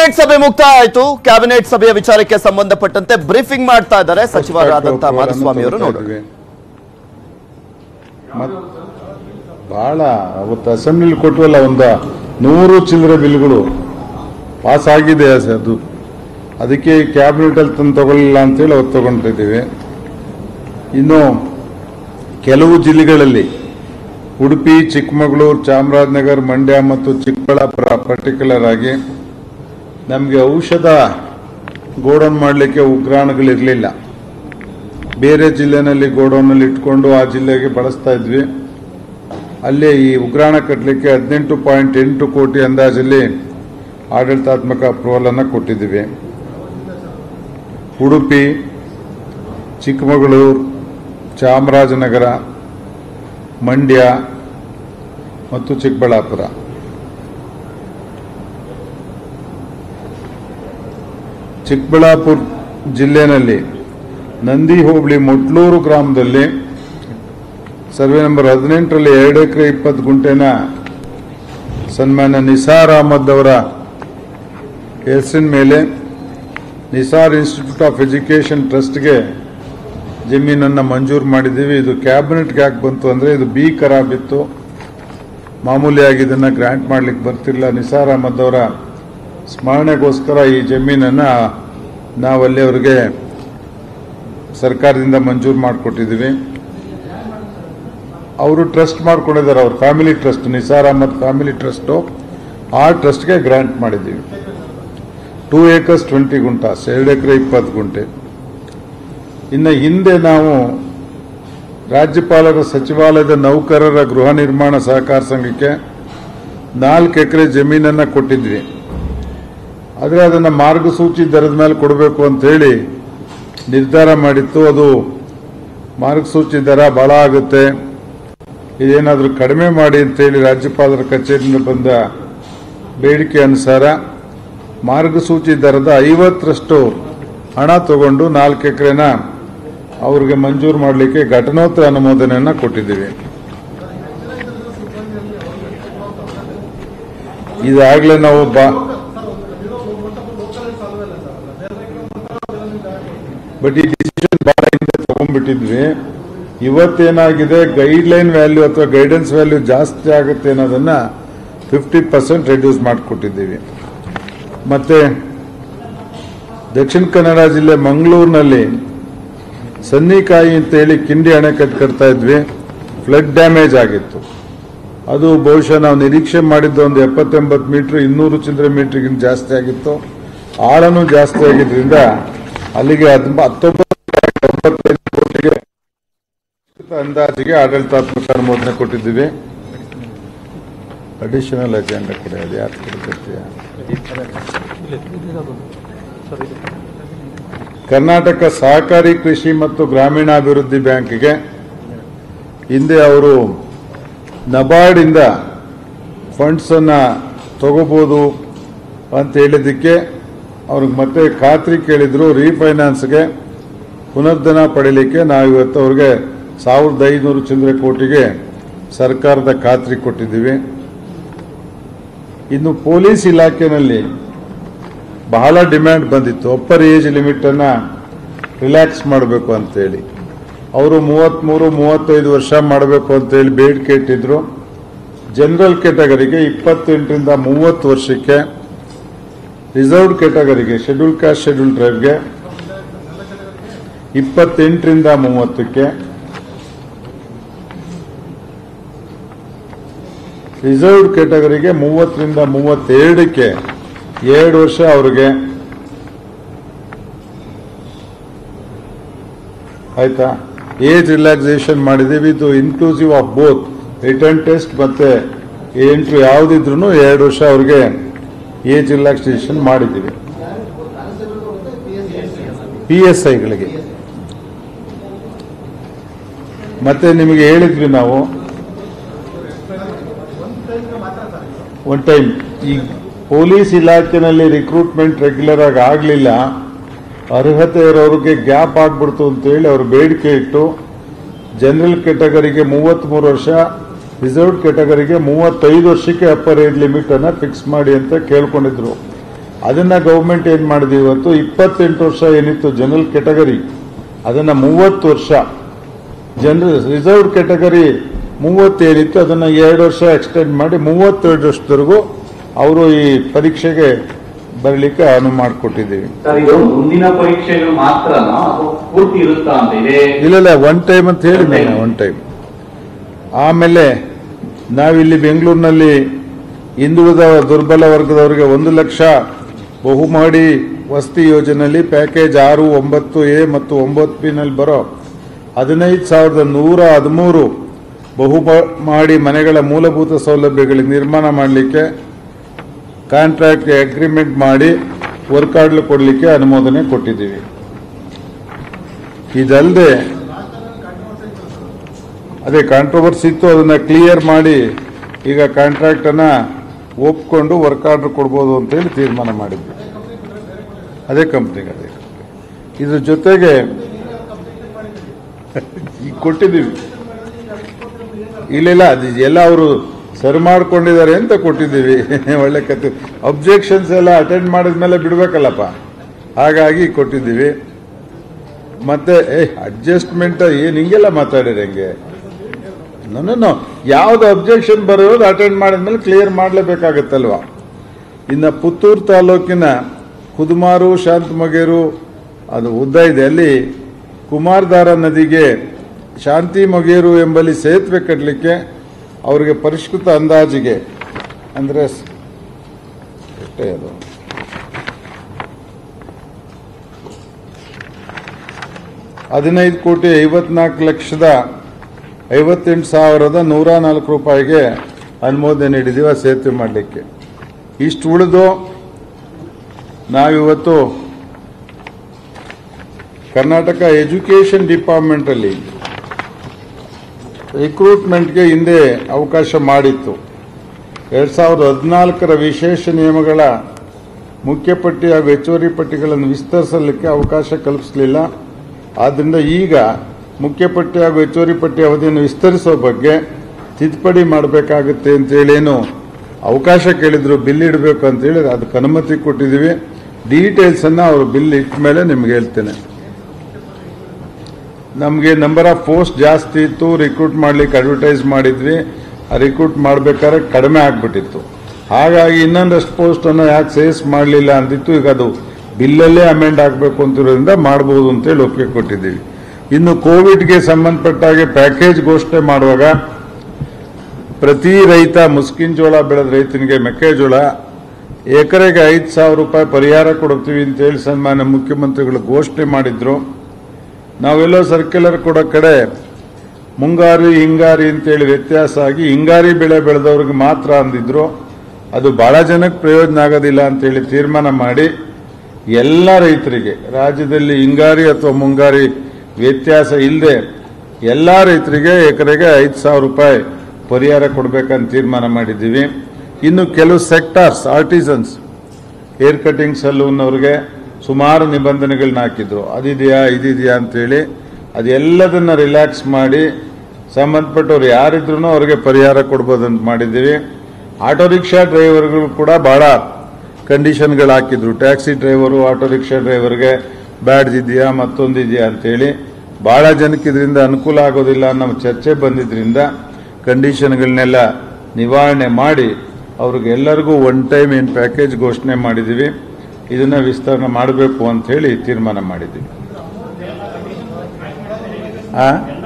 Cabinet ಸಭೆ ಮುಕ್ತಾಯ ಆಯ್ತು ಕ್ಯಾಬಿನೆಟ್ ಸಭೆಯ ವಿಚಾರಕ್ಕೆ ಸಂಬಂಧಪಟ್ಟಂತೆ ಬ್ರೀಫಿಂಗ್ ಮಾಡ್ತಾ ಇದ್ದಾರೆ ಸಚಿವರಾದಂತಹ ಮಾಧುಸ್ವಾಮಿ ಅವರು ನೋಡೋಣ ಮತ್ ಬಹಳ ಅವತ್ತು ಅಸೆಂಬ್ಲಿಲಿ ಕೊಟ್ಟವಲ್ಲ ಒಂದು ನೂರು ಚಿಲ್ಲರೆ ಬಿಲ್ಗಳು ಪಾಸ್ ಆಗಿದೆ ಅದು ಅದಕ್ಕೆ ಕ್ಯಾಬಿನೆಟ್ ಅಲ್ಲಿ ತಂದು ತಗೊಳ್ಳಿಲ್ಲ ಅಂತೇಳಿ ಅವತ್ತು ತಗೊಂಡಿದ್ದೀವಿ ಇನ್ನು ಕೆಲವು ಜಿಲ್ಲೆಗಳಲ್ಲಿ ಉಡುಪಿ ಚಿಕ್ಕಮಗಳೂರು ಚಾಮರಾಜನಗರ ಮಂಡ್ಯ ಮತ್ತು ಚಿಕ್ಕಬಳ್ಳಾಪುರ ಪರ್ಟಿಕ್ಯುಲರ್ ಆಗಿ ನಮಗೆ ಔಷಧ ಗೋಡೌನ್ ಮಾಡಲಿಕ್ಕೆ ಉಗ್ರಾಣಗಳಿರಲಿಲ್ಲ ಬೇರೆ ಜಿಲ್ಲೆನಲ್ಲಿ ಗೋಡೌನಲ್ಲಿ ಇಟ್ಕೊಂಡು ಆ ಜಿಲ್ಲೆಗೆ ಬಳಸ್ತಾ ಇದ್ವಿ ಅಲ್ಲಿ ಈ ಉಗ್ರಾಣ ಕಟ್ಟಲಿಕ್ಕೆ ಹದಿನೆಂಟು ಪಾಯಿಂಟ್ ಎಂಟು ಕೋಟಿ ಅಂದಾಜಲ್ಲಿ ಆಡಳಿತಾತ್ಮಕ ಅಪ್ರೂವಲ್ ಅನ್ನು ಕೊಟ್ಟಿದ್ದೀವಿ ಉಡುಪಿ ಚಿಕ್ಕಮಗಳೂರು ಚಾಮರಾಜನಗರ ಮಂಡ್ಯ ಮತ್ತು ಚಿಕ್ಕಬಳ್ಳಾಪುರ ಚಿಕ್ಕಬಳ್ಳಾಪುರ ಜಿಲ್ಲೆನಲ್ಲಿ ನಂದಿ ಹೋಬಳಿ ಮೊಟ್ಲೂರು ಗ್ರಾಮದಲ್ಲಿ ಸರ್ವೆ ನಂಬರ್ ಹದಿನೆಂಟರಲ್ಲಿ ಎರಡು ಎಕರೆ ಇಪ್ಪತ್ತು ಗುಂಟೆನ ಸನ್ಮಾನ್ಯ ನಿಸಾರ್ ಅಹಮದ್ ಅವರ ಹೆಸರಿನ ಮೇಲೆ ನಿಸಾರ್ ಇನ್ಸ್ಟಿಟ್ಯೂಟ್ ಆಫ್ ಎಜುಕೇಷನ್ ಟ್ರಸ್ಟ್ಗೆ ಜಮೀನನ್ನು ಮಂಜೂರು ಮಾಡಿದ್ದೀವಿ ಇದು ಕ್ಯಾಬಿನೆಟ್ಗೆ ಯಾಕೆ ಬಂತು ಅಂದರೆ ಇದು ಬಿ ಖರಾಬಿತ್ತು ಮಾಮೂಲಿಯಾಗಿ ಇದನ್ನು ಗ್ರಾಂಟ್ ಮಾಡ್ಲಿಕ್ಕೆ ಬರ್ತಿಲ್ಲ ನಿಸಾರ್ ಅಹಮದ್ ಅವರ ಸ್ಮರಣೆಗೋಸ್ಕರ ಈ ಜಮೀನನ್ನು ನಾವಲ್ಲಿ ಅವರಿಗೆ ಸರ್ಕಾರದಿಂದ ಮಂಜೂರು ಮಾಡಿಕೊಟ್ಟಿದ್ದೀವಿ ಅವರು ಟ್ರಸ್ಟ್ ಮಾಡ್ಕೊಂಡಿದ್ದಾರೆ ಅವ್ರ family trust Nisar Ahmad family trust ಆ ಟ್ರಸ್ಟ್ಗೆ ಗ್ರಾಂಟ್ ಮಾಡಿದ್ದೀವಿ ಟೂ ಏಕರ್ಸ್ ಟ್ವೆಂಟಿ ಗುಂಟಾಸ್ ಎರಡು ಎಕರೆ ಇಪ್ಪತ್ತು ಗುಂಟೆ ಇನ್ನು ಹಿಂದೆ ನಾವು ರಾಜ್ಯಪಾಲರ ಸಚಿವಾಲಯದ ನೌಕರರ ಗೃಹ ನಿರ್ಮಾಣ ಸಹಕಾರ ಸಂಘಕ್ಕೆ ನಾಲ್ಕು ಎಕರೆ ಜಮೀನನ್ನು ಕೊಟ್ಟಿದ್ವಿ ಆದರೆ ಅದನ್ನು ಮಾರ್ಗಸೂಚಿ ದರದ ಮೇಲೆ ಕೊಡಬೇಕು ಅಂತ ಹೇಳಿ ನಿರ್ಧಾರ ಮಾಡಿತ್ತು ಅದು ಮಾರ್ಗಸೂಚಿ ದರ ಬಹಳ ಆಗುತ್ತೆ ಇದೇನಾದರೂ ಕಡಿಮೆ ಮಾಡಿ ಅಂತೇಳಿ ರಾಜ್ಯಪಾಲರ ಕಚೇರಿಯಿಂದ ಬಂದ ಬೇಡಿಕೆ ಅನುಸಾರ ಮಾರ್ಗಸೂಚಿ ದರದ ಐವತ್ತರಷ್ಟು ಹಣ ತಗೊಂಡು ನಾಲ್ಕು ಎಕರೆನ ಅವ್ರಿಗೆ ಮಂಜೂರು ಮಾಡಲಿಕ್ಕೆ ಘಟನೋತ್ತರ ಅನುಮೋದನೆಯನ್ನು ಕೊಟ್ಟಿದ್ದೀವಿ ಇದಾಗಲೇ ನಾವು ಬಾ ಬಟ್ ಈ ಡಿಸಿಷನ್ ಬಹಳ ಹಿಂದೆ ತಗೊಂಡ್ಬಿಟ್ಟಿದ್ವಿ ಇವತ್ತೇನಾಗಿದೆ ಗೈಡ್ ಲೈನ್ ವ್ಯಾಲ್ಯೂ ಅಥವಾ ಗೈಡೆನ್ಸ್ ವ್ಯಾಲ್ಯೂ ಜಾಸ್ತಿ ಆಗುತ್ತೆ ಅನ್ನೋದನ್ನ ಫಿಫ್ಟಿ ಪರ್ಸೆಂಟ್ ರೆಡ್ಯೂಸ್ ಮಾಡಿಕೊಟ್ಟಿದ್ದೀವಿ ಮತ್ತೆ ದಕ್ಷಿಣ ಕನ್ನಡ ಜಿಲ್ಲೆ ಮಂಗಳೂರಿನಲ್ಲಿ ಸನ್ನಿಕಾಯಿ ಅಂತೇಳಿ ಕಿಂಡಿ ಅಣೆಕಟ್ಟು ಕಟ್ತಾ ಇದ್ವಿ ಫ್ಲಡ್ ಡ್ಯಾಮೇಜ್ ಆಗಿತ್ತು ಅದು ಬಹುಶಃ ನಾವು ನಿರೀಕ್ಷೆ ಮಾಡಿದ್ದು ಒಂದು ಎಪ್ಪತ್ತೆಂಬತ್ತು ಮೀಟರ್ ಇನ್ನೂರು ಚಿಲ್ಲರೆ ಮೀಟರ್ಗಿಂತ ಜಾಸ್ತಿ ಆಗಿತ್ತು ಆಳನೂ ಜಾಸ್ತಿ ಆಗಿದ್ರಿಂದ ಅಲ್ಲಿಗೆ ಹತ್ತೊಂಬ- ಹತ್ತೊಂಬತ್ತು ಒಂಬತ್ತೈದು ಕೋಟಿಗೆ ಅಂದಾಜಿಗೆ ಆಡಳಿತಾತ್ಮಕ ಅನುಮೋದನೆ ಕೊಟ್ಟಿದ್ದೀವಿ ಅಡಿಷನಲ್ ಅಜೆಂಡಾ ಕೊಡಿ ಅದು ಯಾರು ಕೊಡ್ತೀಯ ಕರ್ನಾಟಕ ಸಹಕಾರಿ ಕೃಷಿ ಮತ್ತು ಗ್ರಾಮೀಣಾಭಿವೃದ್ಧಿ ಬ್ಯಾಂಕ್ಗೆ ಹಿಂದೆ ಅವರು ನಬಾರ್ಡ್ ಇಂದ ಫಂಡ್ಸ್ ಅನ್ನ ತಗೋಬಹುದು ಅಂತ ಹೇಳಿದ್ದಕ್ಕೆ ಅವ್ರಿಗೆ ಮತ್ತೆ ಖಾತ್ರಿ ಕೇಳಿದ್ರು ರೀಫೈನಾನ್ಸ್ಗೆ ಪುನರ್ಧನ ಪಡೀಲಿಕ್ಕೆ ನಾವು ಇವತ್ತು ಅವ್ರಿಗೆ ಸಾವಿರದ ಐನೂರು ಚಿಲ್ಲರೆ ಕೋಟಿಗೆ ಸರ್ಕಾರದ ಖಾತ್ರಿ ಕೊಟ್ಟಿದ್ದೀವಿ ಇನ್ನು ಪೊಲೀಸ್ ಇಲಾಖೆಯಲ್ಲಿ ಬಹಳ ಡಿಮ್ಯಾಂಡ್ ಬಂದಿತ್ತು ಅಪ್ಪರ್ ಏಜ್ ಲಿಮಿಟ್ ಅನ್ನ ರಿಲ್ಯಾಕ್ಸ್ ಮಾಡಬೇಕು ಅಂತೇಳಿ ಅವರು ಮೂವತ್ಮೂರು ಮೂವತ್ತೈದು ವರ್ಷ ಮಾಡಬೇಕು ಅಂತೇಳಿ ಬೇಡಿಕೆ ಇಟ್ಟಿದ್ರು ಜನರಲ್ ಕೆಟಗರಿಗೆ ಇಪ್ಪತ್ತೆಂಟರಿಂದ ಮೂವತ್ತು ವರ್ಷಕ್ಕೆ ರಿಸರ್ವ್ಡ್ ಕೆಟಗರಿಗೆ ಶೆಡ್ಯೂಲ್ ಕಾಸ್ಟ್ ಶೆಡ್ಯೂಲ್ ಟ್ರೈಬ್ಗೆ ಇಪ್ಪತ್ತೆಂಟರಿಂದ ಮೂವತ್ತಕ್ಕೆ ರಿಸರ್ವ್ಡ್ ಕೆಟಗರಿಗೆ ಮೂವತ್ತರಿಂದ ಮೂವತ್ತೆರಡಕ್ಕೆ ಎರಡು ವರ್ಷ ಅವ್ರಿಗೆ ಆಯ್ತಾ ಏಜ್ ರಿಲ್ಯಾಕ್ಸೇಷನ್ ಮಾಡಿದ್ದೀವಿ ಇದು inclusive of both return test ಮತ್ತೆ ಎಂಟ್ರಿ ಯಾವುದಿದ್ರು ಎರಡು ವರ್ಷ ಅವ್ರಿಗೆ ಏಜ್ ರಿಲ್ಯಾಕ್ಸೇಷನ್ ಮಾಡಿದ್ದೀವಿ ಪಿ ಎಸ್ ಐಗಳಿಗೆ ಮತ್ತೆ ನಿಮಗೆ ಹೇಳಿದ್ವಿ ನಾವು ಒನ್ ಟೈಮ್ ಈ ಪೊಲೀಸ್ ಇಲಾಖೆನಲ್ಲಿ ರಿಕ್ರೂಟ್ಮೆಂಟ್ ರೆಗ್ಯುಲರ್ ಆಗಿ ಆಗಲಿಲ್ಲ ಅರ್ಹತೆ ಇರೋರಿಗೆ ಗ್ಯಾಪ್ ಆಗ್ಬಿಡ್ತು ಅಂತೇಳಿ ಅವ್ರು ಬೇಡಿಕೆ ಇಟ್ಟು ಜನರಲ್ ಕೆಟಗರಿಗೆ ಮೂವತ್ತ್ಮೂರು ವರ್ಷ ರಿಸರ್ವ್ಡ್ ಕೆಟಗರಿಗೆ ಮೂವತ್ತೈದು ವರ್ಷಕ್ಕೆ ಅಪ್ಪರ್ ಏಜ್ ಲಿಮಿಟ್ ಅನ್ನ ಫಿಕ್ಸ್ ಮಾಡಿ ಅಂತ ಕೇಳ್ಕೊಂಡಿದ್ರು ಅದನ್ನ ಗೌರ್ಮೆಂಟ್ ಏನ್ ಮಾಡಿದೆ ಇವತ್ತು ಇಪ್ಪತ್ತೆಂಟು ವರ್ಷ ಏನಿತ್ತು ಜನರಲ್ ಕೆಟಗರಿ ಅದನ್ನ ಮೂವತ್ತು ವರ್ಷ ಜನರಲ್ ರಿಸರ್ವ್ ಕೆಟಗರಿ ಮೂವತ್ತೇನಿತ್ತು ಅದನ್ನ ಎರಡು ವರ್ಷ ಎಕ್ಸ್ಟೆಂಡ್ ಮಾಡಿ ಮೂವತ್ತೆರಡು ವರ್ಷದವರೆಗೂ ಅವರು ಈ ಪರೀಕ್ಷೆಗೆ ಬರಲಿಕ್ಕೆ ಅನುವು ಮಾಡಿಕೊಟ್ಟಿದ್ದೀವಿ ಸರ್ ಇದು ಮುಂದಿನ ಪರೀಕ್ಷೆಗಳು ಮಾತ್ರನಾ ಅಥವಾ ಪೂರ್ತಿ ಇರುತ್ತಾ ಅಂತ ಇದೆ ಇಲ್ಲ ಇಲ್ಲ ಒನ್ ಟೈಮ್ ಅಂತ ಹೇಳಿದ್ದೇನೆ ಒನ್ ಟೈಮ್ ಆಮೇಲೆ ನಾವಿಲ್ಲಿ ಬೆಂಗಳೂರಿನಲ್ಲಿ ಹಿಂದುಳಿದ ದುರ್ಬಲ ವರ್ಗದವರಿಗೆ ಒಂದು ಲಕ್ಷ ಬಹುಮಹಡಿ ವಸತಿ ಯೋಜನೆಯಲ್ಲಿ ಪ್ಯಾಕೇಜ್ ಆರು ಒಂಬತ್ತು ಎ ಮತ್ತು ಒಂಬತ್ತು ಬಿ ನಲ್ಲಿ ಬರೋ ಹದಿನೈದು ಸಾವಿರದ ನೂರ ಹದಿಮೂರು ಬಹುಮಹಡಿ ಮನೆಗಳ ಮೂಲಭೂತ ಸೌಲಭ್ಯಗಳಿಗೆ ನಿರ್ಮಾಣ ಮಾಡಲಿಕ್ಕೆ ಕಾಂಟ್ರಾಕ್ಟ್ ಅಗ್ರಿಮೆಂಟ್ ಮಾಡಿ ವರ್ಕ್ ಆರ್ಡರ್ ಕೊಡಲಿಕ್ಕೆ ಅನುಮೋದನೆ ಕೊಟ್ಟಿದ್ದೀವಿ ಇದಲ್ಲದೆ ಅದೇ ಕಾಂಟ್ರವರ್ಸಿ ಇತ್ತು ಅದನ್ನ ಕ್ಲಿಯರ್ ಮಾಡಿ ಈಗ ಕಾಂಟ್ರಾಕ್ಟ್ ಅನ್ನ ಒಪ್ಕೊಂಡು ವರ್ಕ್ ಆರ್ಡರ್ ಕೊಡ್ಬೋದು ಅಂತೇಳಿ ತೀರ್ಮಾನ ಮಾಡಿದ್ವಿ ಅದೇ ಕಂಪ್ನಿಗೆ ಅದೇ company. ಇದ್ರ ಜೊತೆಗೆ ಈಗ ಕೊಟ್ಟಿದ್ದೀವಿ ಇಲ್ಲ ಇಲ್ಲ ಅದು ಎಲ್ಲ ಅವರು ಸರಿ ಮಾಡ್ಕೊಂಡಿದ್ದಾರೆ ಅಂತ ಕೊಟ್ಟಿದ್ದೀವಿ ಒಳ್ಳೆ ಕತೆ ಅಬ್ಜೆಕ್ಷನ್ಸ್ ಎಲ್ಲ ಅಟೆಂಡ್ ಮಾಡಿದ್ಮೇಲೆ ಬಿಡ್ಬೇಕಲ್ಲಪ್ಪ ಹಾಗಾಗಿ ಕೊಟ್ಟಿದ್ದೀವಿ ಮತ್ತೆ ಏ ಅಡ್ಜಸ್ಟ್ಮೆಂಟ್ ಏನ್ ಹಿಂಗೆಲ್ಲ ಮಾತಾಡಿರಿ ಹೆಂಗೆ ನಾನು ಯಾವ್ದು ಅಬ್ಜೆಕ್ಷನ್ ಬರೋದು ಅಟೆಂಡ್ ಮಾಡಿದ್ಮೇಲೆ ಕ್ಲಿಯರ್ ಮಾಡಲೇಬೇಕಾಗತ್ತಲ್ವಾ ಇನ್ನು ಪುತ್ತೂರು ತಾಲೂಕಿನ ಕುದುಮಾರು ಶಾಂತಮೊಗೇರು ಅದು ಉದ್ದ ಇದೆ ಅಲ್ಲಿ ಕುಮಾರಧಾರ ನದಿಗೆ ಶಾಂತಿ ಮೊಗೇರು ಎಂಬಲ್ಲಿ ಸೇತುವೆ ಕಟ್ಟಲಿಕ್ಕೆ ಅವರಿಗೆ ಪರಿಷ್ಕೃತ ಅಂದಾಜಿಗೆ ಅಂದರೆ ಸ್- ಎಷ್ಟೇ ಅದು ಹದಿನೈದು ಕೋಟಿ ಐವತ್ನಾಲ್ಕು ಲಕ್ಷದ ಐವತ್ತೆಂಟು ಸಾವಿರದ ನೂರ ನಾಲ್ಕು ರೂಪಾಯಿಗೆ ಅನುಮೋದನೆ ನೀಡಿದ್ದೀವಿ ಆ ಸೇತುವೆ ಮಾಡಲಿಕ್ಕೆ ಇಷ್ಟು ಉಳಿದು ನಾವಿವತ್ತು ಕರ್ನಾಟಕ ಎಜುಕೇಷನ್ ಡಿಪಾರ್ಟ್ಮೆಂಟಲ್ಲಿ ರಿಕ್ರೂಟ್ಮೆಂಟ್ಗೆ ಹಿಂದೆ ಅವಕಾಶ ಮಾಡಿತ್ತು ಎರಡು ಸಾವಿರದ ಹದಿನಾಲ್ಕರ ವಿಶೇಷ ನಿಯಮಗಳ ಮುಖ್ಯ ಪಟ್ಟಿ ಹಾಗೂ ಹೆಚ್ಚುವರಿ ಪಟ್ಟಿಗಳನ್ನು ವಿಸ್ತರಿಸಲಿಕ್ಕೆ ಅವಕಾಶ ಕಲ್ಪಿಸಲಿಲ್ಲ ಆದ್ದರಿಂದ ಈಗ ಮುಖ್ಯ ಪಟ್ಟಿ ಹಾಗೂ ಹೆಚ್ಚುವರಿ ಪಟ್ಟಿ ಅವಧಿಯನ್ನು ವಿಸ್ತರಿಸೋ ಬಗ್ಗೆ ತಿದ್ದುಪಡಿ ಮಾಡಬೇಕಾಗುತ್ತೆ ಅಂತೇಳಿ ಏನು ಅವಕಾಶ ಕೇಳಿದ್ರು ಬಿಲ್ ಇಡಬೇಕು ಅಂತೇಳಿ ಅದಕ್ಕೆ ಅನುಮತಿ ಕೊಟ್ಟಿದ್ದೀವಿ ಡೀಟೇಲ್ಸ್ ಅನ್ನ ಅವರು ಬಿಲ್ ಇಟ್ಟ ಮೇಲೆ ನಿಮ್ಗೆ ಹೇಳ್ತೇನೆ ನಮಗೆ ನಂಬರ್ ಆಫ್ ಪೋಸ್ಟ್ ಜಾಸ್ತಿ ಇತ್ತು ರಿಕ್ರೂಟ್ ಮಾಡ್ಲಿಕ್ಕೆ ಅಡ್ವರ್ಟೈಸ್ ಮಾಡಿದ್ವಿ ಆ ರಿಕ್ರೂಟ್ ಮಾಡ್ಬೇಕಾದ್ರೆ ಕಡಿಮೆ ಆಗ್ಬಿಟ್ಟಿತ್ತು ಹಾಗಾಗಿ ಇನ್ನೊಂದಷ್ಟು ಪೋಸ್ಟ್ ಅನ್ನು ಯಾಕೆ ಸೇಸ್ ಮಾಡಲಿಲ್ಲ ಅಂದಿತ್ತು ಈಗ ಅದು ಬಿಲ್ಲಲ್ಲೇ ಅಮೆಂಡ್ ಆಗಬೇಕು ಅಂತಿರೋದ್ರಿಂದ ಮಾಡಬಹುದು ಅಂತೇಳಿ ಒಪ್ಪಿಗೆ ಕೊಟ್ಟಿದ್ದೀವಿ ಇನ್ನು ಕೋವಿಡ್ಗೆ ಸಂಬಂಧಪಟ್ಟ ಹಾಗೆ ಪ್ಯಾಕೇಜ್ ಘೋಷಣೆ ಮಾಡುವಾಗ ಪ್ರತಿ ರೈತ ಮುಸ್ಕಿನ್ ಜೋಳ ಬೆಳೆದ ರೈತನಿಗೆ ಮೆಕ್ಕೆಜೋಳ ಎಕರೆಗೆ ಐದು ಸಾವಿರ ರೂಪಾಯಿ ಪರಿಹಾರ ಕೊಡ್ತೀವಿ ಅಂತೇಳಿ ಸನ್ಮಾನ್ಯ ಮುಖ್ಯಮಂತ್ರಿಗಳು ಘೋಷಣೆ ಮಾಡಿದ್ರು ನಾವೆಲ್ಲೋ ಸರ್ಕ್ಯುಲರ್ ಕೊಡೋ ಕಡೆ ಮುಂಗಾರಿ ಹಿಂಗಾರಿ ಅಂತೇಳಿ ವ್ಯತ್ಯಾಸ ಆಗಿ ಹಿಂಗಾರಿ ಬೆಳೆ ಬೆಳೆದವ್ರಿಗೆ ಮಾತ್ರ ಅಂದಿದ್ರು ಅದು ಬಹಳ ಜನಕ್ಕೆ ಪ್ರಯೋಜನ ಆಗೋದಿಲ್ಲ ಅಂತೇಳಿ ತೀರ್ಮಾನ ಮಾಡಿ ಎಲ್ಲ ರೈತರಿಗೆ ರಾಜ್ಯದಲ್ಲಿ ಹಿಂಗಾರಿ ಅಥವಾ ಮುಂಗಾರಿ ವ್ಯತ್ಯಾಸ ಇಲ್ಲದೆ ಎಲ್ಲ ರೈತರಿಗೆ ಎಕರೆಗೆ ಐದು ಸಾವಿರ ರೂಪಾಯಿ ಪರಿಹಾರ ಕೊಡಬೇಕಂತ ತೀರ್ಮಾನ ಮಾಡಿದ್ದೀವಿ ಇನ್ನು ಕೆಲವು ಸೆಕ್ಟಾರ್ಸ್ ಆರ್ಟಿಸನ್ಸ್ ಹೇರ್ ಕಟಿಂಗ್ ಸಲೂನ್ನವ್ರಿಗೆ ಸುಮಾರು ನಿಬಂಧನೆಗಳನ್ನ ಹಾಕಿದ್ರು ಅದಿದೆಯಾ ಇದಿದೆಯಾ ಅಂತೇಳಿ ಅದೆಲ್ಲದನ್ನ ರಿಲ್ಯಾಕ್ಸ್ ಮಾಡಿ ಸಂಬಂಧಪಟ್ಟವ್ರು ಯಾರಿದ್ರು ಅವ್ರಿಗೆ ಪರಿಹಾರ ಕೊಡ್ಬೋದು ಅಂತ ಮಾಡಿದ್ದೀವಿ ಆಟೋ ರಿಕ್ಷಾ ಡ್ರೈವರ್ಗಳು ಕೂಡ ಬಹಳ ಕಂಡೀಷನ್ಗಳು ಹಾಕಿದ್ರು ಟ್ಯಾಕ್ಸಿ ಡ್ರೈವರು ಆಟೋ ರಿಕ್ಷಾ ಡ್ರೈವರ್ಗೆ ಬ್ಯಾಡ್ಜ್ ಇದೆಯಾ ಮತ್ತೊಂದಿದೆಯಾ ಅಂತೇಳಿ ಬಹಳ ಜನಕ್ಕೆ ಇದರಿಂದ ಅನುಕೂಲ ಆಗೋದಿಲ್ಲ ಅನ್ನೋ ಚರ್ಚೆ ಬಂದಿದ್ರಿಂದ ಕಂಡೀಷನ್ಗಳನ್ನೆಲ್ಲ ನಿವಾರಣೆ ಮಾಡಿ ಅವ್ರಿಗೆ ಎಲ್ಲರಿಗೂ ಒನ್ ಟೈಮ್ ಏನು ಪ್ಯಾಕೇಜ್ ಘೋಷಣೆ ಮಾಡಿದ್ದೀವಿ ಇದನ್ನ ವಿಸ್ತರಣೆ ಮಾಡಬೇಕು ಅಂತ ಹೇಳಿ ತೀರ್ಮಾನ ಮಾಡಿದ್ದೀವಿ ಆ?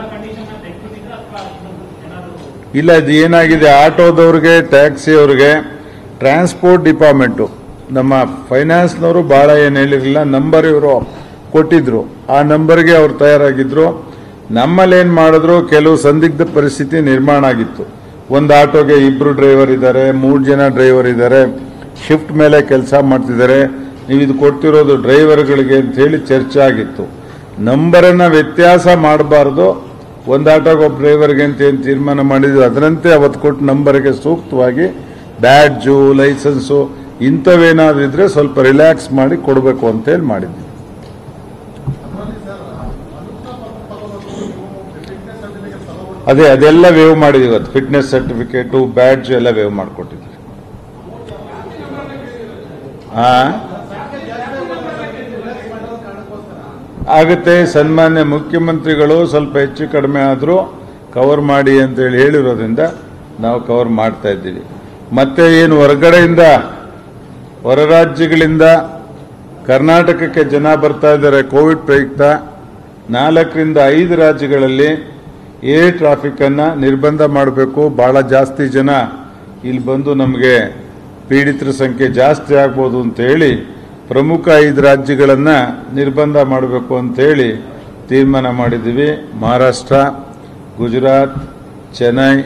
ಇಲ್ಲ ಇದು ಏನಾಗಿದೆ ಆಟೋದವ್ರಿಗೆ ಟ್ಯಾಕ್ಸಿ ಅವ್ರಿಗೆ ಟ್ರಾನ್ಸ್ಪೋರ್ಟ್ ಡಿಪಾರ್ಟ್ಮೆಂಟು ನಮ್ಮ ಫೈನಾನ್ಸ್ನವರು ಬಹಳ ಏನು ಹೇಳಿರಲಿಲ್ಲ ನಂಬರ್ ಇವರು ಕೊಟ್ಟಿದ್ರು ಆ ನಂಬರ್ಗೆ ಅವ್ರು ತಯಾರಾಗಿದ್ರು ನಮ್ಮಲ್ಲಿ ಏನು ಮಾಡಿದ್ರು ಕೆಲವು ಸಂದಿಗ್ಧ ಪರಿಸ್ಥಿತಿ ನಿರ್ಮಾಣ ಆಗಿತ್ತು ಒಂದು ಆಟೋಗೆ ಇಬ್ರು ಡ್ರೈವರ್ ಇದ್ದಾರೆ ಮೂರು ಜನ ಡ್ರೈವರ್ ಇದ್ದಾರೆ ಶಿಫ್ಟ್ ಮೇಲೆ ಕೆಲಸ ಮಾಡ್ತಿದ್ದಾರೆ ನೀವು ಇದು ಕೊಡ್ತಿರೋದು ಡ್ರೈವರ್ಗಳಿಗೆ ಅಂತ ಹೇಳಿ ಚರ್ಚೆ ಆಗಿತ್ತು ನಂಬರನ್ನ ವ್ಯತ್ಯಾಸ ಮಾಡಬಾರ್ದು ಒಂದು ಆಟೋಗೆ ಒಬ್ಬ ಡ್ರೈವರ್ಗೆ ಅಂತ ಏನು ತೀರ್ಮಾನ ಮಾಡಿದ್ವಿ ಅದರಂತೆ ಅವತ್ತು ಕೊಟ್ಟ ನಂಬರ್ಗೆ ಸೂಕ್ತವಾಗಿ ಬ್ಯಾಡ್ಜು ಲೈಸೆನ್ಸು ಇಂಥವೇನಾದ್ರೂ ಇದ್ರೆ ಸ್ವಲ್ಪ ರಿಲ್ಯಾಕ್ಸ್ ಮಾಡಿ ಕೊಡಬೇಕು ಅಂತೇಳಿ ಮಾಡಿದ್ವಿ ಅದೇ ಅದೆಲ್ಲ ವೇವ್ ಮಾಡಿದೀವಿ ಇವತ್ತು ಫಿಟ್ನೆಸ್ ಸರ್ಟಿಫಿಕೇಟು ಬ್ಯಾಡ್ಜ್ ಎಲ್ಲ ವೇವ್ ಮಾಡಿಕೊಟ್ಟಿದ್ವಿ ಆ ಆಗುತ್ತೆ ಸನ್ಮಾನ್ಯ ಮುಖ್ಯಮಂತ್ರಿಗಳು ಸ್ವಲ್ಪ ಹೆಚ್ಚು ಕಡಿಮೆ ಆದರೂ ಕವರ್ ಮಾಡಿ ಅಂತೇಳಿ ಹೇಳಿರೋದ್ರಿಂದ ನಾವು ಕವರ್ ಮಾಡ್ತಾ ಇದ್ದೀವಿ ಮತ್ತೆ ಏನು ಹೊರಗಡೆಯಿಂದ ಹೊರ ರಾಜ್ಯಗಳಿಂದ ಕರ್ನಾಟಕಕ್ಕೆ ಜನ ಬರ್ತಾ ಇದ್ದಾರೆ ಕೋವಿಡ್ ಪ್ರಯುಕ್ತ ನಾಲ್ಕರಿಂದ ಐದು ರಾಜ್ಯಗಳಲ್ಲಿ ಏರ್ ಟ್ರಾಫಿಕ್ ಅನ್ನ ನಿರ್ಬಂಧ ಮಾಡಬೇಕು ಬಹಳ ಜಾಸ್ತಿ ಜನ ಇಲ್ಲಿ ಬಂದು ನಮಗೆ ಪೀಡಿತರ ಸಂಖ್ಯೆ ಜಾಸ್ತಿ ಆಗ್ಬೋದು ಅಂತ ಹೇಳಿ ಪ್ರಮುಖ ಐದು ರಾಜ್ಯಗಳನ್ನ ನಿರ್ಬಂಧ ಮಾಡಬೇಕು ಅಂತ ಹೇಳಿ ತೀರ್ಮಾನ ಮಾಡಿದ್ದೀವಿ ಮಹಾರಾಷ್ಟ್ರ ಗುಜರಾತ್ ಚೆನ್ನೈ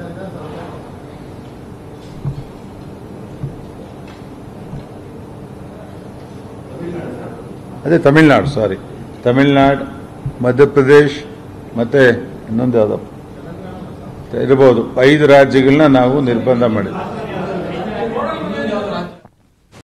ಅದೇ ತಮಿಳ್ನಾಡು ಸಾರಿ ತಮಿಳ್ನಾಡು ಮಧ್ಯಪ್ರದೇಶ್ ಮತ್ತೆ ಇನ್ನೊಂದು ಯಾವ್ದಪ್ಪ ಇರ್ಬೋದು ಐದು ರಾಜ್ಯಗಳನ್ನ ನಾವು ನಿರ್ಬಂಧ ಮಾಡಿದ್ವಿ